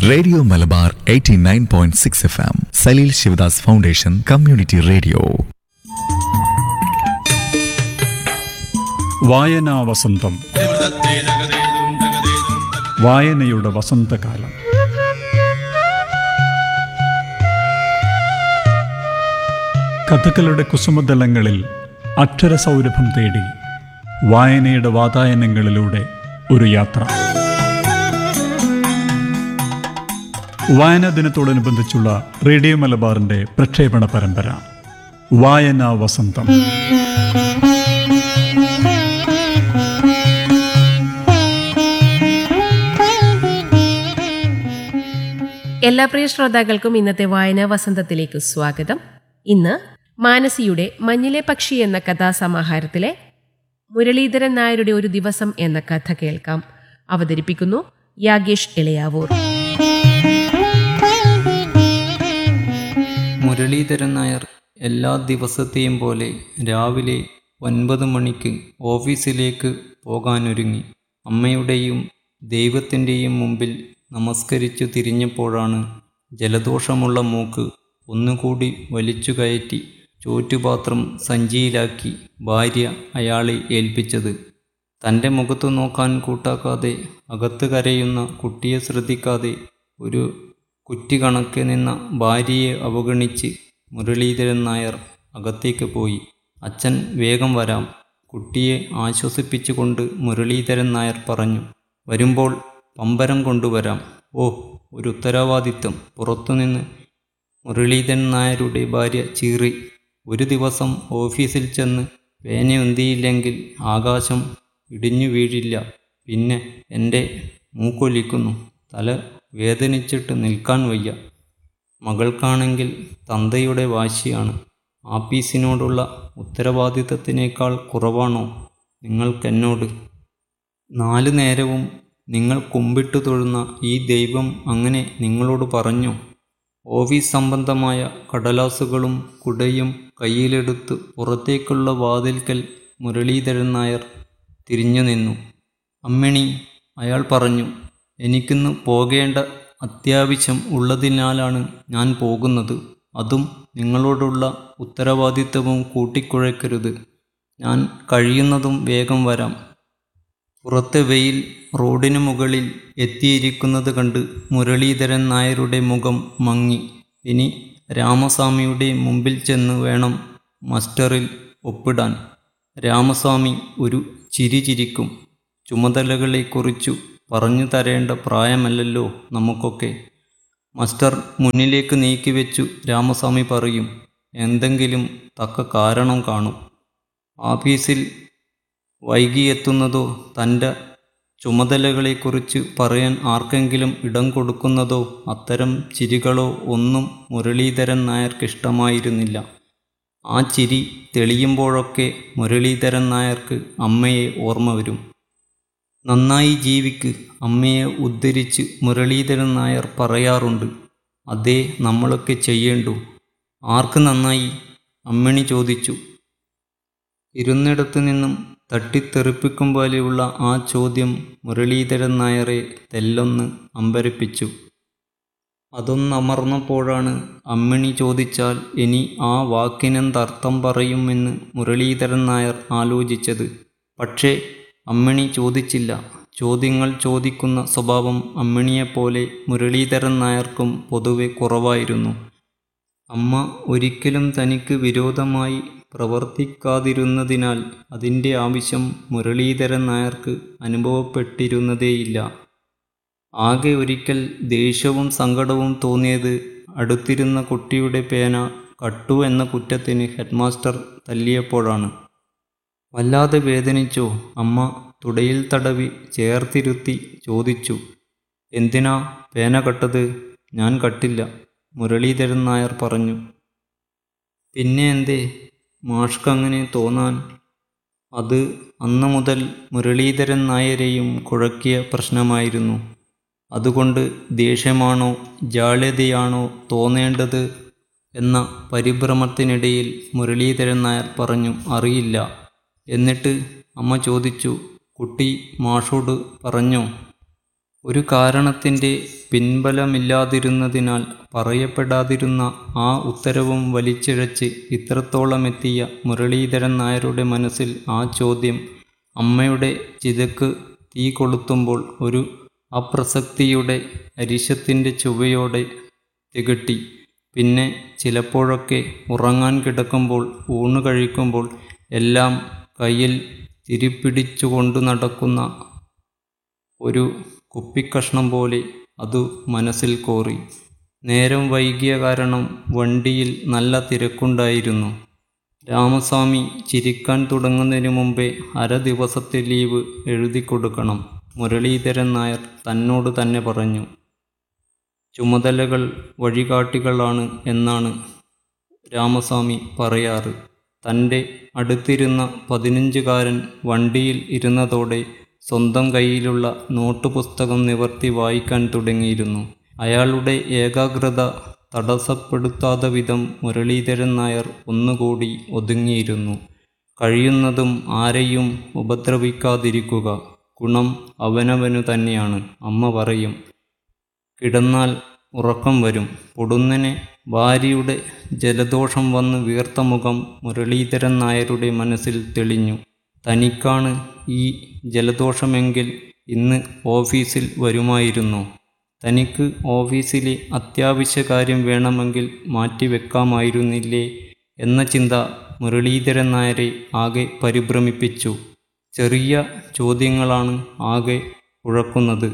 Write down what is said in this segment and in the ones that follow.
radio Malabar 89.6 point six F M Saleel Shivadas foundation community radio വായനാ വസന്തം വായനയുടെ വസന്തകാലം കഥകളുടെ കുസുമതലങ്ങളിൽ അക്ഷരസൗരഭം തേടി വായനയുടെ വാതായനങ്ങളിലൂടെ ഒരു യാത്ര വായനാ ദിനത്തോടനുബന്ധിച്ചുള്ള റേഡിയോ മലബാറിന്റെ പ്രക്ഷേപണ പരമ്പര വായനാ വസന്തം എല്ലാ പ്രിയ ശ്രോതാക്കൾക്കും ഇന്നത്തെ വായനാ വസന്തത്തിലേക്ക് സ്വാഗതം ഇന്ന് മാനസിയുടെ മഞ്ഞിലെ പക്ഷി എന്ന കഥാസമാഹാരത്തിലെ മുരളീധരൻ നായരുടെ ഒരു ദിവസം എന്ന കഥ കേൾക്കാം അവതരിപ്പിക്കുന്നു യാഗേഷ് ഇളയാവൂർ മുരളീധരൻ നായർ എല്ലാ ദിവസത്തെയും പോലെ രാവിലെ ഒൻപത് മണിക്ക് ഓഫീസിലേക്ക് പോകാനൊരുങ്ങി അമ്മയുടെയും ദൈവത്തിൻ്റെയും മുമ്പിൽ നമസ്കരിച്ചു തിരിഞ്ഞപ്പോഴാണ് ജലദോഷമുള്ള മൂക്ക് ഒന്നുകൂടി വലിച്ചു കയറ്റി ചോറ്റുപാത്രം സഞ്ചിയിലാക്കി ഭാര്യ അയാളെ ഏൽപ്പിച്ചത് തൻ്റെ മുഖത്തു നോക്കാൻ കൂട്ടാക്കാതെ അകത്ത് കരയുന്ന കുട്ടിയെ ശ്രദ്ധിക്കാതെ ഒരു കുറ്റി കണക്കെ നിന്ന ഭാര്യയെ അവഗണിച്ച് മുരളീധരൻ നായർ അകത്തേക്ക് പോയി അച്ഛൻ വേഗം വരാം കുട്ടിയെ ആശ്വസിപ്പിച്ചുകൊണ്ട് മുരളീധരൻ നായർ പറഞ്ഞു വരുമ്പോൾ പമ്പരം കൊണ്ടുവരാം ഓ ഒരു ഉത്തരവാദിത്വം പുറത്തുനിന്ന് മുരളീധരൻ നായരുടെ ഭാര്യ ചീറി ഒരു ദിവസം ഓഫീസിൽ ചെന്ന് പേനയുന്തിയില്ലെങ്കിൽ ആകാശം ഇടിഞ്ഞു വീഴില്ല പിന്നെ എൻ്റെ മൂക്കൊലിക്കുന്നു തല വേദനിച്ചിട്ട് നിൽക്കാൻ വയ്യ മകൾക്കാണെങ്കിൽ തന്തയുടെ വാശിയാണ് ആപ്പീസിനോടുള്ള ഉത്തരവാദിത്തത്തിനേക്കാൾ കുറവാണോ നിങ്ങൾക്കെന്നോട് നാലു നേരവും നിങ്ങൾ കുമ്പിട്ടു തൊഴുന്ന ഈ ദൈവം അങ്ങനെ നിങ്ങളോട് പറഞ്ഞു ഓഫീസ് സംബന്ധമായ കടലാസുകളും കുടയും കയ്യിലെടുത്ത് പുറത്തേക്കുള്ള വാതിൽക്കൽ മുരളീധരൻ നായർ തിരിഞ്ഞു നിന്നു അമ്മിണി അയാൾ പറഞ്ഞു എനിക്കിന്ന് പോകേണ്ട അത്യാവശ്യം ഉള്ളതിനാലാണ് ഞാൻ പോകുന്നത് അതും നിങ്ങളോടുള്ള ഉത്തരവാദിത്തവും കൂട്ടിക്കുഴയ്ക്കരുത് ഞാൻ കഴിയുന്നതും വേഗം വരാം പുറത്തെ വെയിൽ റോഡിനു മുകളിൽ എത്തിയിരിക്കുന്നത് കണ്ട് മുരളീധരൻ നായരുടെ മുഖം മങ്ങി ഇനി രാമസ്വാമിയുടെ മുമ്പിൽ ചെന്ന് വേണം മസ്റ്ററിൽ ഒപ്പിടാൻ രാമസ്വാമി ഒരു ചിരി ചിരിക്കും ചുമതലകളെക്കുറിച്ചു പറഞ്ഞു തരേണ്ട പ്രായമല്ലല്ലോ നമുക്കൊക്കെ മസ്റ്റർ മുന്നിലേക്ക് നീക്കിവെച്ചു രാമസ്വാമി പറയും എന്തെങ്കിലും തക്ക കാരണം കാണും ആഫീസിൽ വൈകിയെത്തുന്നതോ തൻ്റെ ചുമതലകളെക്കുറിച്ച് പറയാൻ ആർക്കെങ്കിലും ഇടം കൊടുക്കുന്നതോ അത്തരം ചിരികളോ ഒന്നും മുരളീധരൻ നായർക്കിഷ്ടമായിരുന്നില്ല ആ ചിരി തെളിയുമ്പോഴൊക്കെ മുരളീധരൻ നായർക്ക് അമ്മയെ ഓർമ്മ വരും നന്നായി ജീവിക്ക് അമ്മയെ ഉദ്ധരിച്ച് മുരളീധരൻ നായർ പറയാറുണ്ട് അതേ നമ്മളൊക്കെ ചെയ്യേണ്ടു ആർക്ക് നന്നായി അമ്മിണി ചോദിച്ചു ഇരുന്നിടത്തു നിന്നും തട്ടിത്തെറിപ്പിക്കും പോലെയുള്ള ആ ചോദ്യം മുരളീധരൻ നായരെ തെല്ലൊന്ന് അമ്പരപ്പിച്ചു അതൊന്നമർന്നപ്പോഴാണ് അമ്മിണി ചോദിച്ചാൽ ഇനി ആ വാക്കിനെന്തർത്ഥം പറയുമെന്ന് മുരളീധരൻ നായർ ആലോചിച്ചത് പക്ഷേ അമ്മിണി ചോദിച്ചില്ല ചോദ്യങ്ങൾ ചോദിക്കുന്ന സ്വഭാവം അമ്മിണിയെപ്പോലെ മുരളീധരൻ നായർക്കും പൊതുവെ കുറവായിരുന്നു അമ്മ ഒരിക്കലും തനിക്ക് വിരോധമായി പ്രവർത്തിക്കാതിരുന്നതിനാൽ അതിൻ്റെ ആവശ്യം മുരളീധരൻ നായർക്ക് അനുഭവപ്പെട്ടിരുന്നതേയില്ല ആകെ ഒരിക്കൽ ദേഷ്യവും സങ്കടവും തോന്നിയത് അടുത്തിരുന്ന കുട്ടിയുടെ പേന കട്ടു എന്ന കുറ്റത്തിന് ഹെഡ്മാസ്റ്റർ തല്ലിയപ്പോഴാണ് വല്ലാതെ വേദനിച്ചോ അമ്മ തുടയിൽ തടവി ചേർത്തിരുത്തി ചോദിച്ചു എന്തിനാ പേന കട്ടത് ഞാൻ കട്ടില്ല മുരളീധരൻ നായർ പറഞ്ഞു പിന്നെ എന്തേ മാഷ്ക്കങ്ങനെ തോന്നാൻ അത് അന്നു മുതൽ മുരളീധരൻ നായരെയും കുഴക്കിയ പ്രശ്നമായിരുന്നു അതുകൊണ്ട് ദേഷ്യമാണോ ജാള്യതയാണോ തോന്നേണ്ടത് എന്ന പരിഭ്രമത്തിനിടയിൽ മുരളീധരൻ നായർ പറഞ്ഞു അറിയില്ല എന്നിട്ട് അമ്മ ചോദിച്ചു കുട്ടി മാഷോട് പറഞ്ഞോ ഒരു കാരണത്തിൻ്റെ പിൻബലമില്ലാതിരുന്നതിനാൽ പറയപ്പെടാതിരുന്ന ആ ഉത്തരവും വലിച്ചിഴച്ച് ഇത്രത്തോളമെത്തിയ മുരളീധരൻ നായരുടെ മനസ്സിൽ ആ ചോദ്യം അമ്മയുടെ ചിതക്ക് തീ കൊളുത്തുമ്പോൾ ഒരു അപ്രസക്തിയുടെ അരിശത്തിൻ്റെ ചുവയോടെ തികട്ടി പിന്നെ ചിലപ്പോഴൊക്കെ ഉറങ്ങാൻ കിടക്കുമ്പോൾ ഊണ് കഴിക്കുമ്പോൾ എല്ലാം കയ്യിൽ തിരിപ്പിടിച്ചുകൊണ്ടു നടക്കുന്ന ഒരു കുപ്പിക്കഷ്ണം പോലെ അതു മനസ്സിൽ കോറി നേരം വൈകിയ കാരണം വണ്ടിയിൽ നല്ല തിരക്കുണ്ടായിരുന്നു രാമസ്വാമി ചിരിക്കാൻ തുടങ്ങുന്നതിന് മുമ്പേ അര ദിവസത്തെ ലീവ് എഴുതി കൊടുക്കണം മുരളീധരൻ നായർ തന്നോട് തന്നെ പറഞ്ഞു ചുമതലകൾ വഴികാട്ടികളാണ് എന്നാണ് രാമസ്വാമി പറയാറ് തൻ്റെ അടുത്തിരുന്ന പതിനഞ്ചുകാരൻ വണ്ടിയിൽ ഇരുന്നതോടെ സ്വന്തം കയ്യിലുള്ള നോട്ട് പുസ്തകം നിവർത്തി വായിക്കാൻ തുടങ്ങിയിരുന്നു അയാളുടെ ഏകാഗ്രത തടസ്സപ്പെടുത്താത്ത വിധം മുരളീധരൻ നായർ ഒന്നുകൂടി ഒതുങ്ങിയിരുന്നു കഴിയുന്നതും ആരെയും ഉപദ്രവിക്കാതിരിക്കുക ഗുണം അവനവനു തന്നെയാണ് അമ്മ പറയും കിടന്നാൽ ഉറക്കം വരും പൊടുന്നനെ ഭാര്യയുടെ ജലദോഷം വന്ന് വീർത്ത മുഖം മുരളീധരൻ നായരുടെ മനസ്സിൽ തെളിഞ്ഞു തനിക്കാണ് ഈ ജലദോഷമെങ്കിൽ ഇന്ന് ഓഫീസിൽ വരുമായിരുന്നു തനിക്ക് ഓഫീസിലെ അത്യാവശ്യ കാര്യം വേണമെങ്കിൽ മാറ്റിവെക്കാമായിരുന്നില്ലേ എന്ന ചിന്ത മുരളീധരൻ നായരെ ആകെ പരിഭ്രമിപ്പിച്ചു ചെറിയ ചോദ്യങ്ങളാണ് ആകെ ഉഴക്കുന്നത്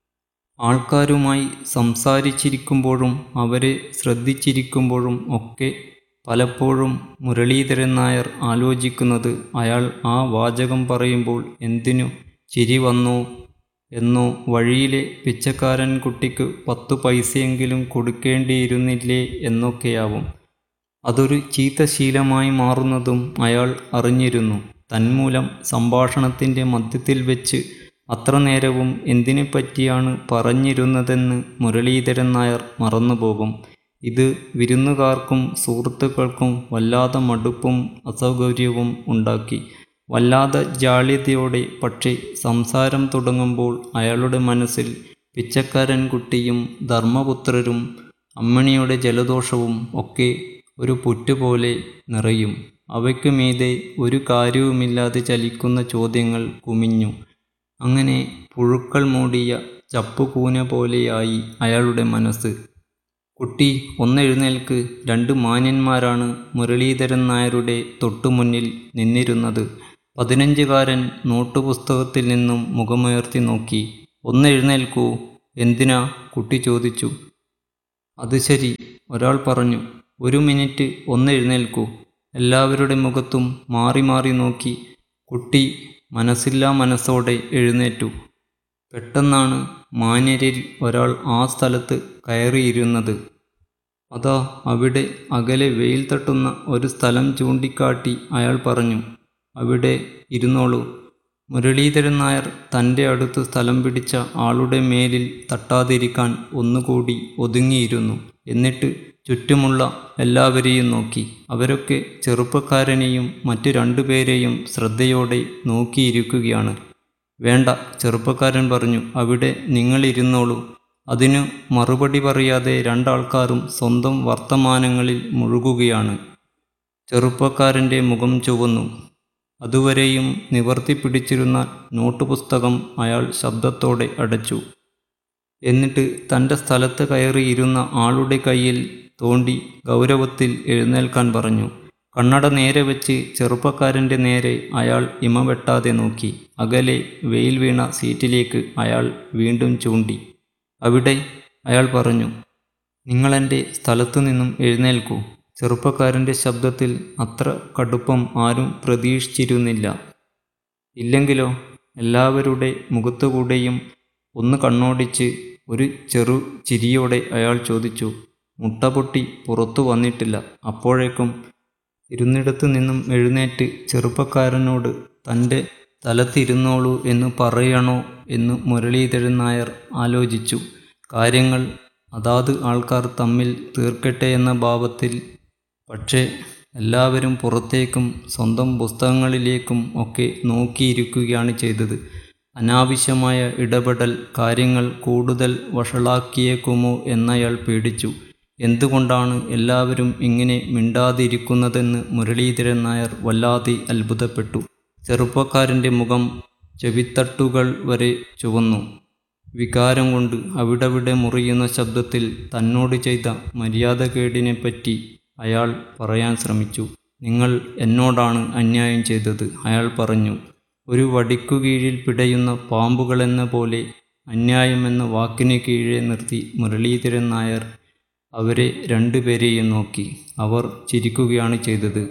ആൾക്കാരുമായി സംസാരിച്ചിരിക്കുമ്പോഴും അവരെ ശ്രദ്ധിച്ചിരിക്കുമ്പോഴും ഒക്കെ പലപ്പോഴും മുരളീധരൻ നായർ ആലോചിക്കുന്നത് അയാൾ ആ വാചകം പറയുമ്പോൾ എന്തിനു ചിരി വന്നോ എന്നോ വഴിയിലെ പിച്ചക്കാരൻ കുട്ടിക്ക് പത്തു പൈസയെങ്കിലും കൊടുക്കേണ്ടിയിരുന്നില്ലേ എന്നൊക്കെയാവും അതൊരു ചീത്ത ശീലമായി മാറുന്നതും അയാൾ അറിഞ്ഞിരുന്നു തന്മൂലം സംഭാഷണത്തിൻ്റെ മധ്യത്തിൽ വെച്ച് അത്ര നേരവും എന്തിനെപ്പറ്റിയാണ് പറഞ്ഞിരുന്നതെന്ന് മുരളീധരൻ നായർ മറന്നുപോകും ഇത് വിരുന്നുകാർക്കും സുഹൃത്തുക്കൾക്കും വല്ലാതെ മടുപ്പും അസൗകര്യവും ഉണ്ടാക്കി വല്ലാതെ ജാള്യതയോടെ പക്ഷേ സംസാരം തുടങ്ങുമ്പോൾ അയാളുടെ മനസ്സിൽ പിച്ചക്കാരൻ കുട്ടിയും ധർമ്മപുത്രരും അമ്മണിയുടെ ജലദോഷവും ഒക്കെ ഒരു പുറ്റുപോലെ നിറയും അവയ്ക്ക് മീതെ ഒരു കാര്യവുമില്ലാതെ ചലിക്കുന്ന ചോദ്യങ്ങൾ കുമിഞ്ഞു അങ്ങനെ പുഴുക്കൾ മൂടിയ ചപ്പുകൂന പോലെയായി അയാളുടെ മനസ്സ് കുട്ടി ഒന്നെഴുന്നേൽക്ക് രണ്ട് മാന്യന്മാരാണ് മുരളീധരൻ നായരുടെ തൊട്ടുമുന്നിൽ നിന്നിരുന്നത് പതിനഞ്ചുകാരൻ നോട്ടുപുസ്തകത്തിൽ നിന്നും മുഖമുയർത്തി നോക്കി ഒന്നെഴുന്നേൽക്കൂ എന്തിനാ കുട്ടി ചോദിച്ചു അത് ശരി ഒരാൾ പറഞ്ഞു ഒരു മിനിറ്റ് ഒന്നെഴുന്നേൽക്കൂ എല്ലാവരുടെ മുഖത്തും മാറി മാറി നോക്കി കുട്ടി മനസ്സില്ലാ മനസ്സോടെ എഴുന്നേറ്റു പെട്ടെന്നാണ് മാന്യരിൽ ഒരാൾ ആ സ്ഥലത്ത് കയറിയിരുന്നത് അതാ അവിടെ അകലെ വെയിൽ തട്ടുന്ന ഒരു സ്ഥലം ചൂണ്ടിക്കാട്ടി അയാൾ പറഞ്ഞു അവിടെ ഇരുന്നോളൂ മുരളീധരൻ നായർ തൻ്റെ അടുത്ത് സ്ഥലം പിടിച്ച ആളുടെ മേലിൽ തട്ടാതിരിക്കാൻ ഒന്നുകൂടി ഒതുങ്ങിയിരുന്നു എന്നിട്ട് ചുറ്റുമുള്ള എല്ലാവരെയും നോക്കി അവരൊക്കെ ചെറുപ്പക്കാരനെയും മറ്റു രണ്ടുപേരെയും ശ്രദ്ധയോടെ നോക്കിയിരിക്കുകയാണ് വേണ്ട ചെറുപ്പക്കാരൻ പറഞ്ഞു അവിടെ നിങ്ങളിരുന്നോളൂ അതിനു മറുപടി പറയാതെ രണ്ടാൾക്കാരും സ്വന്തം വർത്തമാനങ്ങളിൽ മുഴുകുകയാണ് ചെറുപ്പക്കാരൻ്റെ മുഖം ചുവന്നു അതുവരെയും നിവർത്തി പിടിച്ചിരുന്ന നോട്ട് പുസ്തകം അയാൾ ശബ്ദത്തോടെ അടച്ചു എന്നിട്ട് തൻ്റെ സ്ഥലത്ത് കയറിയിരുന്ന ആളുടെ കയ്യിൽ തോണ്ടി ഗൗരവത്തിൽ എഴുന്നേൽക്കാൻ പറഞ്ഞു കണ്ണട നേരെ വെച്ച് ചെറുപ്പക്കാരൻ്റെ നേരെ അയാൾ ഇമ വെട്ടാതെ നോക്കി അകലെ വെയിൽ വീണ സീറ്റിലേക്ക് അയാൾ വീണ്ടും ചൂണ്ടി അവിടെ അയാൾ പറഞ്ഞു നിങ്ങളെൻ്റെ സ്ഥലത്തു നിന്നും എഴുന്നേൽക്കൂ ചെറുപ്പക്കാരൻ്റെ ശബ്ദത്തിൽ അത്ര കടുപ്പം ആരും പ്രതീക്ഷിച്ചിരുന്നില്ല ഇല്ലെങ്കിലോ എല്ലാവരുടെ മുഖത്തുകൂടെയും ഒന്ന് കണ്ണോടിച്ച് ഒരു ചെറു ചിരിയോടെ അയാൾ ചോദിച്ചു മുട്ട പൊട്ടി പുറത്തു വന്നിട്ടില്ല അപ്പോഴേക്കും ഇരുന്നിടത്തു നിന്നും എഴുന്നേറ്റ് ചെറുപ്പക്കാരനോട് തൻ്റെ സ്ഥലത്തിരുന്നോളൂ എന്ന് പറയണോ എന്ന് മുരളീധരൻ നായർ ആലോചിച്ചു കാര്യങ്ങൾ അതാത് ആൾക്കാർ തമ്മിൽ തീർക്കട്ടെ എന്ന ഭാവത്തിൽ പക്ഷേ എല്ലാവരും പുറത്തേക്കും സ്വന്തം പുസ്തകങ്ങളിലേക്കും ഒക്കെ നോക്കിയിരിക്കുകയാണ് ചെയ്തത് അനാവശ്യമായ ഇടപെടൽ കാര്യങ്ങൾ കൂടുതൽ വഷളാക്കിയേക്കുമോ എന്നയാൾ പേടിച്ചു എന്തുകൊണ്ടാണ് എല്ലാവരും ഇങ്ങനെ മിണ്ടാതിരിക്കുന്നതെന്ന് മുരളീധരൻ നായർ വല്ലാതെ അത്ഭുതപ്പെട്ടു ചെറുപ്പക്കാരൻ്റെ മുഖം ചെവിത്തട്ടുകൾ വരെ ചുവന്നു വികാരം കൊണ്ട് അവിടവിടെ മുറിയുന്ന ശബ്ദത്തിൽ തന്നോട് ചെയ്ത മര്യാദകേടിനെപ്പറ്റി അയാൾ പറയാൻ ശ്രമിച്ചു നിങ്ങൾ എന്നോടാണ് അന്യായം ചെയ്തത് അയാൾ പറഞ്ഞു ഒരു വടിക്കു കീഴിൽ പിടയുന്ന പാമ്പുകളെന്ന പോലെ അന്യായമെന്ന വാക്കിന് കീഴെ നിർത്തി മുരളീധരൻ നായർ അവരെ രണ്ടുപേരെയും നോക്കി അവർ ചിരിക്കുകയാണ് ചെയ്തത്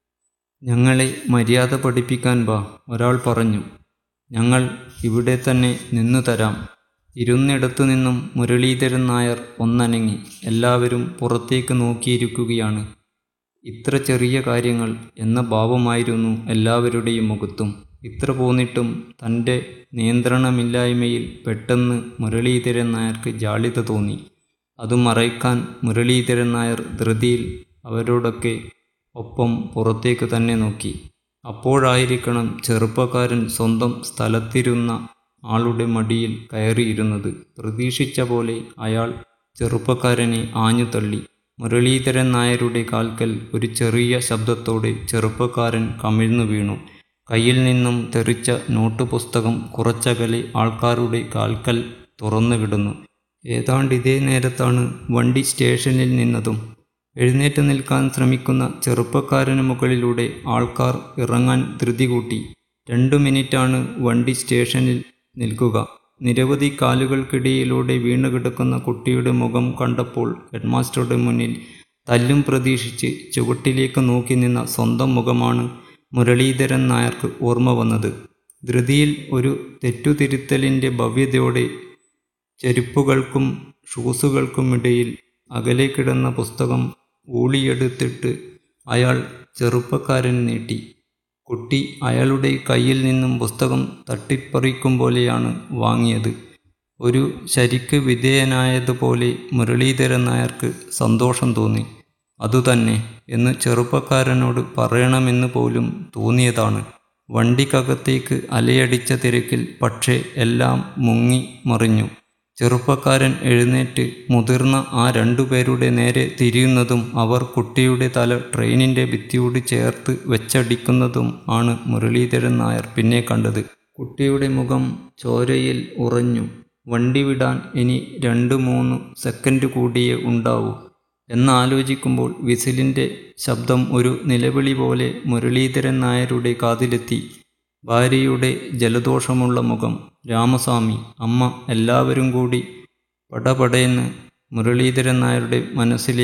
ഞങ്ങളെ മര്യാദ പഠിപ്പിക്കാൻ വാ ഒരാൾ പറഞ്ഞു ഞങ്ങൾ ഇവിടെ തന്നെ നിന്നു തരാം ഇരുന്നിടത്തു നിന്നും മുരളീധരൻ നായർ ഒന്നനങ്ങി എല്ലാവരും പുറത്തേക്ക് നോക്കിയിരിക്കുകയാണ് ഇത്ര ചെറിയ കാര്യങ്ങൾ എന്ന ഭാവമായിരുന്നു എല്ലാവരുടെയും മുഖത്തും ഇത്ര പോന്നിട്ടും തൻ്റെ നിയന്ത്രണമില്ലായ്മയിൽ പെട്ടെന്ന് മുരളീധരൻ നായർക്ക് ജാളിത തോന്നി അത് മറയ്ക്കാൻ മുരളീധരൻ നായർ ധൃതിയിൽ അവരോടൊക്കെ ഒപ്പം പുറത്തേക്ക് തന്നെ നോക്കി അപ്പോഴായിരിക്കണം ചെറുപ്പക്കാരൻ സ്വന്തം സ്ഥലത്തിരുന്ന ആളുടെ മടിയിൽ കയറിയിരുന്നത് പ്രതീക്ഷിച്ച പോലെ അയാൾ ചെറുപ്പക്കാരനെ ആഞ്ഞു തള്ളി മുരളീധരൻ നായരുടെ കാൽക്കൽ ഒരു ചെറിയ ശബ്ദത്തോടെ ചെറുപ്പക്കാരൻ കമിഴ്ന്നു വീണു കയ്യിൽ നിന്നും തെറിച്ച നോട്ട് പുസ്തകം കുറച്ചകലെ ആൾക്കാരുടെ കാൽക്കൽ തുറന്നു കിടന്നു ഏതാണ്ട് ഇതേ നേരത്താണ് വണ്ടി സ്റ്റേഷനിൽ നിന്നതും എഴുന്നേറ്റ് നിൽക്കാൻ ശ്രമിക്കുന്ന ചെറുപ്പക്കാരന് മുകളിലൂടെ ആൾക്കാർ ഇറങ്ങാൻ ധൃതി കൂട്ടി രണ്ടു മിനിറ്റാണ് വണ്ടി സ്റ്റേഷനിൽ നിൽക്കുക നിരവധി കാലുകൾക്കിടയിലൂടെ വീണുകിടക്കുന്ന കുട്ടിയുടെ മുഖം കണ്ടപ്പോൾ ഹെഡ്മാസ്റ്ററുടെ മുന്നിൽ തല്ലും പ്രതീക്ഷിച്ച് ചുവട്ടിലേക്ക് നോക്കി നിന്ന സ്വന്തം മുഖമാണ് മുരളീധരൻ നായർക്ക് ഓർമ്മ വന്നത് ധൃതിയിൽ ഒരു തെറ്റുതിരുത്തലിൻ്റെ ഭവ്യതയോടെ ചെരുപ്പുകൾക്കും ഷൂസുകൾക്കുമിടയിൽ അകലെ കിടന്ന പുസ്തകം ഊളിയെടുത്തിട്ട് അയാൾ ചെറുപ്പക്കാരൻ നീട്ടി കുട്ടി അയാളുടെ കയ്യിൽ നിന്നും പുസ്തകം തട്ടിപ്പറിക്കും പോലെയാണ് വാങ്ങിയത് ഒരു ശരിക്ക് വിധേയനായതുപോലെ മുരളീധരൻ നായർക്ക് സന്തോഷം തോന്നി അതുതന്നെ എന്ന് ചെറുപ്പക്കാരനോട് പറയണമെന്ന് പോലും തോന്നിയതാണ് വണ്ടിക്കകത്തേക്ക് അലയടിച്ച തിരക്കിൽ പക്ഷേ എല്ലാം മുങ്ങി മറിഞ്ഞു ചെറുപ്പക്കാരൻ എഴുന്നേറ്റ് മുതിർന്ന ആ രണ്ടുപേരുടെ നേരെ തിരിയുന്നതും അവർ കുട്ടിയുടെ തല ട്രെയിനിൻ്റെ ഭിത്തിയോട് ചേർത്ത് വെച്ചടിക്കുന്നതും ആണ് മുരളീധരൻ നായർ പിന്നെ കണ്ടത് കുട്ടിയുടെ മുഖം ചോരയിൽ ഉറഞ്ഞു വണ്ടി വിടാൻ ഇനി രണ്ട് മൂന്ന് സെക്കൻഡ് കൂടിയേ ഉണ്ടാവൂ എന്നാലോചിക്കുമ്പോൾ വിസിലിൻ്റെ ശബ്ദം ഒരു നിലവിളി പോലെ മുരളീധരൻ നായരുടെ കാതിലെത്തി ഭാര്യയുടെ ജലദോഷമുള്ള മുഖം രാമസ്വാമി അമ്മ എല്ലാവരും കൂടി പടപടയെന്ന് മുരളീധരൻ നായരുടെ മനസ്സിലെ